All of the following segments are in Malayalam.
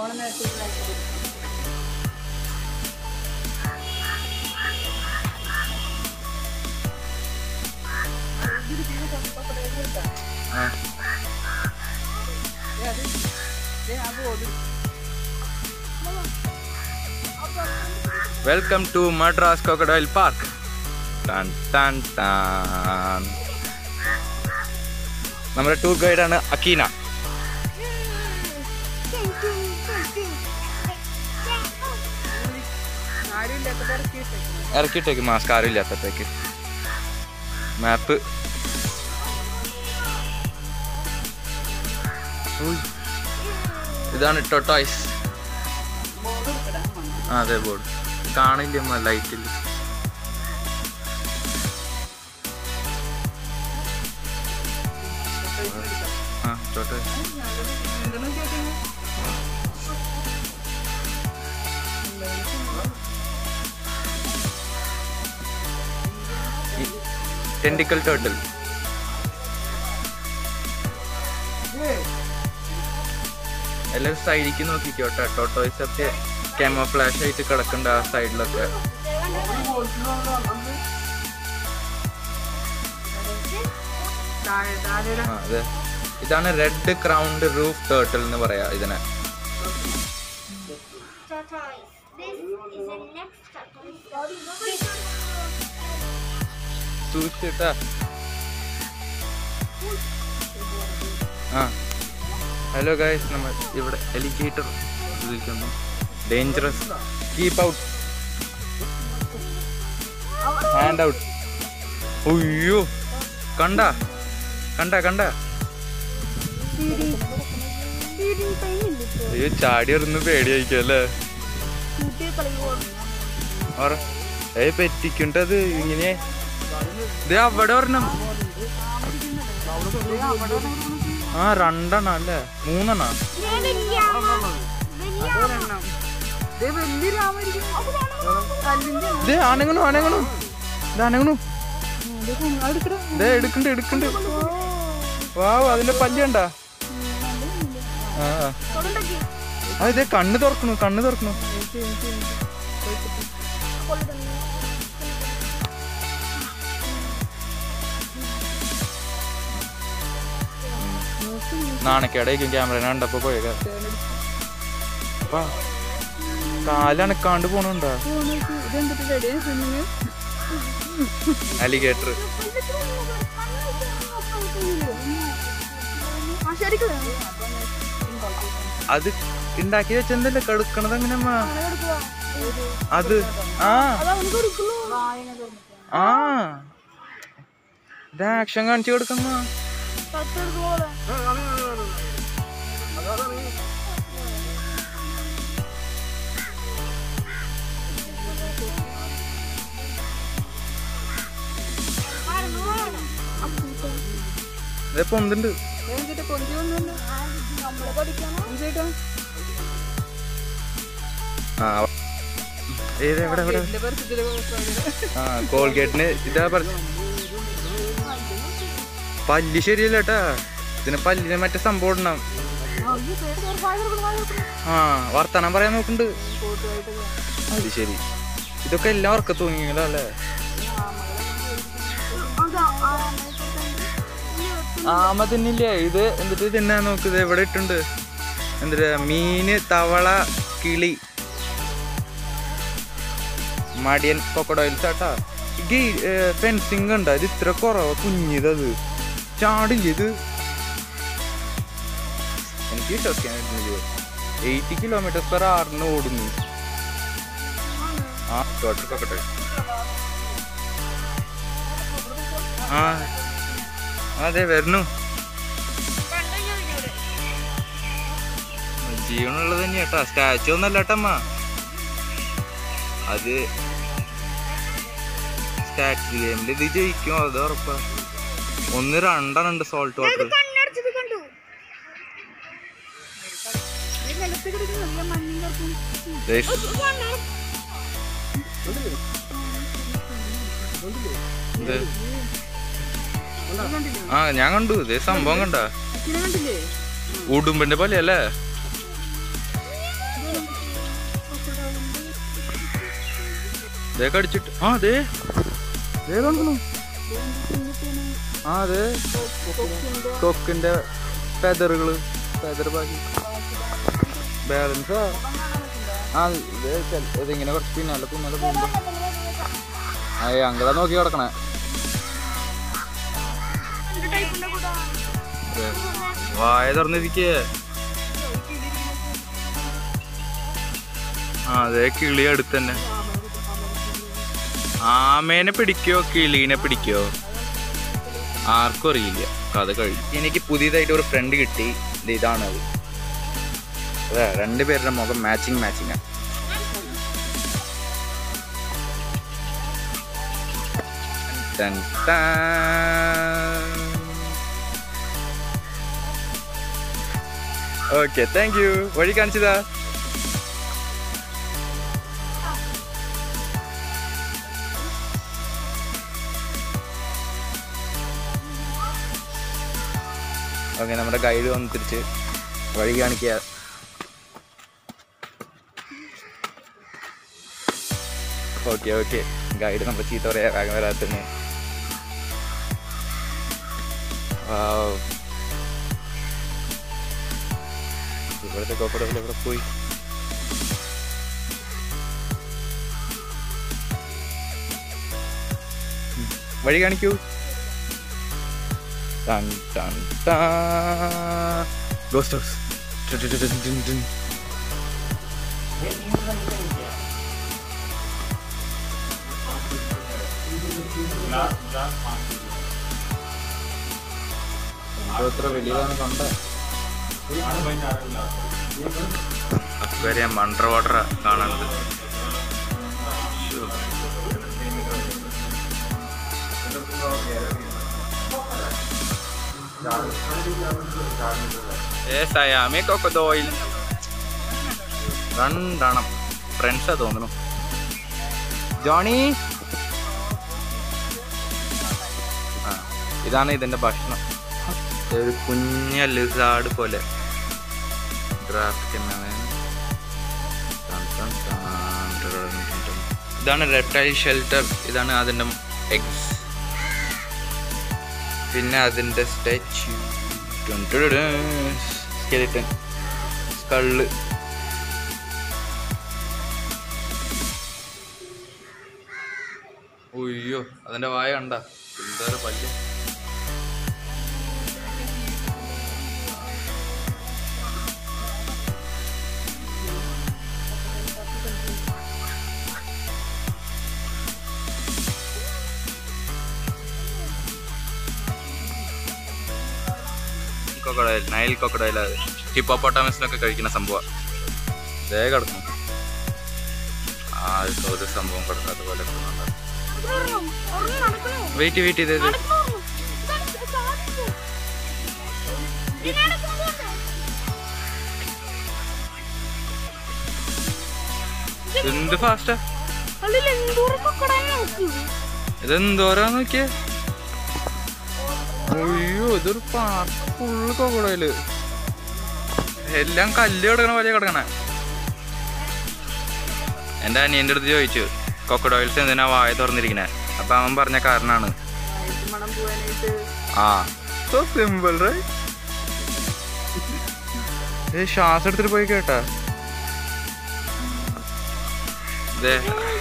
അവിടെ നേരത്തെ ആ welcome to Madras crocodile park ടൺ ടൺ ടൺ നമ്മുടെ ടൂർ ഗൈഡാണ് അക്കീന ആരും ഇല്ലാത്തത് ഇറക്കിയിട്ടേ ഇറക്കിയിട്ടേക്ക് മാസ്ക് ആരും ഇല്ലാത്തപ്പോഴേക്ക് മാപ്പ് ഇതാണ് ടൊട്ടോയ്സ് ആ അതെ ബോർഡ് കാണില്ല ലൈറ്റിൽ ആ ടൊട്ടോയ്സ് ടെൻഡിക്കൽ ടേർട്ടിൽ എല്ലാവരും സൈഡിലേക്ക് നോക്കിക്കോട്ടെ ടോട്ടോയ്സ് ഒക്കെ ക്യാമോഫ്ലാഷ് ആയിട്ട് കിടക്കണ്ട ആ സൈഡിലൊക്കെ താഴെ താഴെ ആ അതെ ഇതാണ് റെഡ് ക്രൗണ്ട് റൂഫ് ടേർട്ടിൽ എന്ന് പറയാ ഇതിനെ tortoise. This is the next tortoise. സൂക്ഷിച്ചിട്ടാ ആ ഹലോ ഗൈസ് നമ്മൾ ഇവിടെ എലിഗേറ്റർ വിളിക്കുന്നു dangerous keep out hand out അയ്യോ കണ്ട കണ്ട കണ്ട അയ്യോ ചാടി ഇറന്ന് പേടിയായിരിക്കും അല്ലേ ഓറ ഏയ് പറ്റിക്കണ്ടത് ഇങ്ങനെ ഇത് അവിടെ ഒരെണ്ണം ആ രണ്ടെണ്ണം അല്ലേ മൂന്നെണ്ണ ഒരെണ്ണം ഇത് വലിയ രാമായിരിക്കും കല്ലിന്റെ ഇത് അനങ്ങണു അനങ്ങണു ഇത് അനങ്ങണു എടുക്കണം ഇതേ എടുക്കണ്ട് എടുക്കണ്ട് വാവ് അതിന്റെ പല്ലുണ്ട ആ ആ ഇതേ കണ്ണ് തുറക്കണു കണ്ണ് തുറക്കണു നാണക്കേടായിരിക്കും ക്യാമറ കണ്ടപ്പോ പോയേക്ക വാ കാലനക്കാണ്ട് പോണുണ്ടോ ഇതെന്തിട്ട് റെഡിയാ സ്വിമ്മിങ് അലിഗേറ്റർ ആ ശരിക്കും അത് ഉണ്ടാക്കി വെച്ചെന്തല്ലേ കടുക്കണത് എങ്ങനെ അമ്മ? അത് ആ ആ ഇത് ആക്ഷൻ കാണിച്ചു കൊടുക്കമ്മ ഇത് പൊന്തുണ്ട് എന്നിട്ട് കൊഞ്ചി വന്നു നമ്മളെ പഠിക്കണം ചേട്ടാ ആ ഏത് എവിടെ എവിടെ എന്റെ പരിസ്ഥിതി ആ കോൾഗേറ്റിന് ഇതാ പറഞ്ഞ പല്ല് ശരിയല്ല കേട്ടാ ഇതിന് പല്ലിന് മറ്റേ സംഭവം ഇടണം ആ വർത്താനം പറയാൻ നോക്കുന്നുണ്ട് അത് ശരി ഇതൊക്കെ എല്ലാം ഉറക്ക തൂങ്ങിയല്ലോ അല്ലേ ആമ തിന്നില്ലേ ഇത് എന്നിട്ട് തിന്നാൻ നോക്ക് ഇത് എവിടെ ഇട്ടുണ്ട് എന്താ മീന് തവള കിളി മടിയൻ കൊക്കഡോയിൽസ് ആട്ടാ ഈ ഫെൻസിങ് ഉണ്ടോ ഇത് ഇത്ര കുറവ് കുഞ്ഞിതത് ചാടില്ല ഇത് എനിക്ക് വിശ്വസിക്കാൻ പറ്റുന്നില്ല എയ്റ്റി കിലോമീറ്റേഴ്സ് പെർ ആറിന് ഓടുന്നു ആ ടോട്ടൽ കൊക്കഡോയിൽ ആ അതെ വരുന്നു ജീവനുള്ളത് തന്നെയാട്ടാ സ്റ്റാച്ചു ഒന്നല്ല കേട്ടമ്മ അത് സ്റ്റാച്ചു ഗെയിമിൽ ഇത് ജയിക്കും അത് ഉറപ്പാ ഒന്ന് രണ്ടെണ്ണം ഉണ്ട് സോൾട്ട് വാട്ടർ കണ്ണടച്ചത് കണ്ടു ആ ഞാൻ കണ്ടു ഇതേ സംഭവം കണ്ട കണ്ടില്ലേ ഉടുമ്പിന്റെ പോലെ അല്ലേ ദേ കടിച്ചിട്ട് ആ ദേ ദേ കണ്ടു ആ അതെ കൊക്കിന്റെ ഫെദറുകള് ഫെദർ ബാക്കി ബാലൻസാ ആ ഇത് ചെല- ഇതിങ്ങനെ കുറച്ച് പിന്നാലെ പിന്നാലെ പോകുമ്പോ അയ്യ അങ്ങളെ നോക്കി കിടക്കണേ ദേ, വായ തുറന്നിരിക്കേ ആ അതെ കിളി അടുത്ത് തന്നെ ആമേനെ പിടിക്കോ കിളീനെ പിടിക്കോ ആർക്കും അറിയില്ല കഥ കഴിഞ്ഞു എനിക്ക് പുതിയതായിട്ട് ഒരു ഫ്രണ്ട് കിട്ടി ഇത് ഇതാണ് അത് അതെ രണ്ടുപേരുടെ മുഖം matching matching okay thank you വഴി കാണിച്ചതാ ഓക്കെ നമ്മുടെ ഗൈഡ് വന്ന് തിരിച്ച് വഴി കാണിക്കുക ഓക്കെ ഓക്കെ ഗൈഡ് നമ്മുടെ ചീത്ത പറയാ വേഗം വരാത്തന്നെ ഇവിടുത്തെ കോക്കടകൾ എവിടെ പോയി ഉം. വഴി കാണിക്കൂ Dun, dun, dun. Ghost house. Dun, dun, dun, dun, dun. എന്തോ ഇത്ര വലിയതാണ് കണ്ട അക്വേറിയം അണ്ടർ വാട്ടർ കാണാനുണ്ട് ശ്ശോ. Yes, I am a crocodile. രണ്ടെണ്ണം ഫ്രണ്ട്സാ തോന്നുന്നു ജോണി ആ ഇതാണ് ഇതിന്റെ ഭക്ഷണം ഒരു കുഞ്ഞ ലിസാർഡ് പോലെ ഡ്രാഫ്റ്റ് ഇതാണ് റെപ്റ്റൈൽ ഷെൽട്ടർ ഇതാണ് അതിൻ്റെ എഗ്സ് പിന്നെ അതിൻ്റെ സ്റ്റാച്ചു സ്കെലിറ്റൻ സ്കള്ള് ഉയ്യോ അതിന്റെ വായ കണ്ട എന്തായാലും പല്ല് കൊക്കടയിൽ നൈൽ കൊക്കടയിൽ അത് ഹിപ്പോപ്പൊട്ടാമസിനൊക്കെ കഴിക്കുന്ന സംഭവം ദേ കിടക്കുന്നു ആ ഒരു സംഭവം കിടക്കുന്നു അതുപോലെ വെയിറ്റ് വെയിറ്റ് ചെയ്തത് എന്ത് ഫാസ്റ്റാ ഇതെന്തോരാ നോക്കിയേ അയ്യോ ഇതൊരു പാർക്ക് ഫുള്ള് കൊക്കടയില് എല്ലാം കല്ല് കിടക്കണ പോലെ കിടക്കണേ എൻ്റെ അനിയൻ്റെ അടുത്ത് ചോദിച്ചു കൊക്കഡോയിൽസ് എന്തിനാ വായ തുറന്നിരിക്കണേ അപ്പൊ അവൻ പറഞ്ഞ കാരണാണ് ആ സോ സിമ്പിൾ ഏ ശ്വാസം എടുത്തിട്ട് പോയി കേട്ടാ ദേ.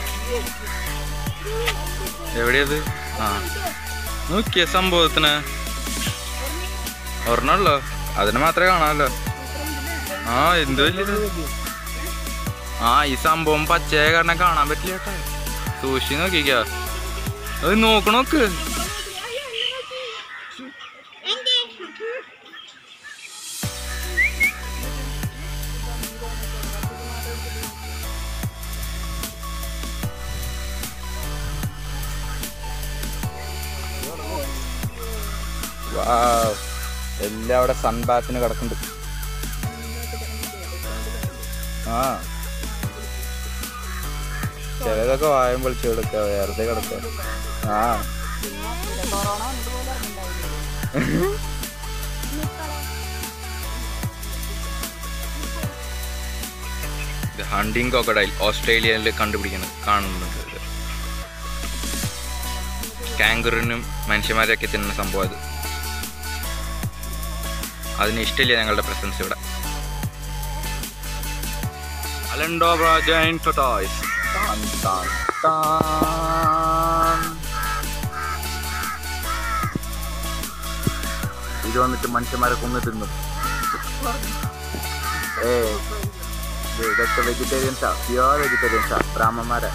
എവിടെയത് ആ നോക്കിയ സംഭവത്തിന് ഒരെണ്ണല്ലോ അതിനെ മാത്രമേ കാണാമല്ലോ ആ എന്ത് വലിയത് ആ ഈ സംഭവം പച്ചയായ കാരണം കാണാൻ പറ്റില്ല കേട്ടോ സൂക്ഷിച്ച് നോക്കിക്കാ അത് നോക്കണോക്ക് Wow. എല്ലാം അവിടെ സൺബാത്തിന് കിടക്കുന്നുണ്ട് ആ ചിലതൊക്കെ വായം പൊളിച്ചു കൊടുക്കുക വെറുതെ കിടക്കുക ആ ഹണ്ടിങ് കോക്കഡൈൽ ഓസ്ട്രേലിയയിൽ കണ്ടുപിടിക്കുന്നത് കാണുന്നുണ്ട് ഇത് കാങ്കുറിനും മനുഷ്യന്മാരെയൊക്കെ തിന്നുന്ന സംഭവം അത് അതിന് ഇഷ്ടമില്ല ഞങ്ങളുടെ പ്രസൻസ് ഇവിടെ അലണ്ടോ ബ്രാജൈൻ ടോയ്സ് താൻ താൻ താൻ ഇത് വന്നിട്ട് മനുഷ്യന്മാരെ കൊന്നു തിന്നും ഏ ഇത് ഇതൊക്കെ വെജിറ്റേറിയൻസാ പ്യുവർ വെജിറ്റേറിയൻസാ ബ്രാഹ്മന്മാരെ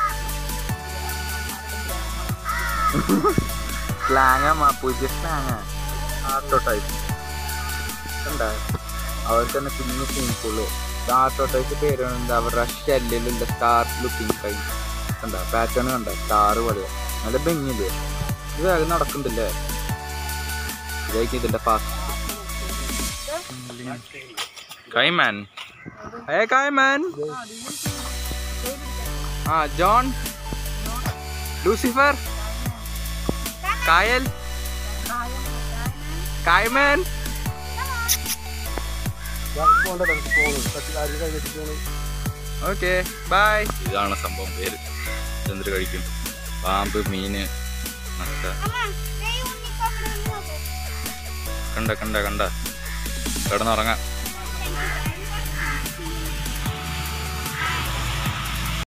സ്ലാങ്ങാ പുതിയ സ്ലാങ്ങാ ആർട്ടോ ടൈപ്പ് എന്താ അവർക്ക് തന്നെ കുഞ്ഞു സ്വിമ്മിങ് ആർട്ടോ ടൈപ്പ് പേര് എന്താ അവരുടെ ഷെല്ലിലുള്ള സ്റ്റാർ ലുക്കിംഗ് ടൈം കണ്ട പാറ്റേൺ കണ്ട സ്റ്റാർ പോലെയാ നല്ല ഭംഗിയില്ലേ ഇത് വേഗം നടക്കുന്നില്ലേ ഇതായിരിക്കും ഇതിന്റെ ഫാസ്റ്റ് കൈമാൻ ഏ കൈമാൻ ആ ജോൺ ലൂസിഫർ കായൽ കായ്മാൻ ഓക്കെ ബൈ ഇതാണ് സംഭവം പേര് ചന്ദ്ര കഴിക്കും പാമ്പ് മീന് നക്ക അമ്മ ദേ ഉണ്ണിക്കോപ്പിടെ ഒന്ന് നോക്ക് കണ്ട കണ്ട കണ്ട കിടന്നുറങ്ങാം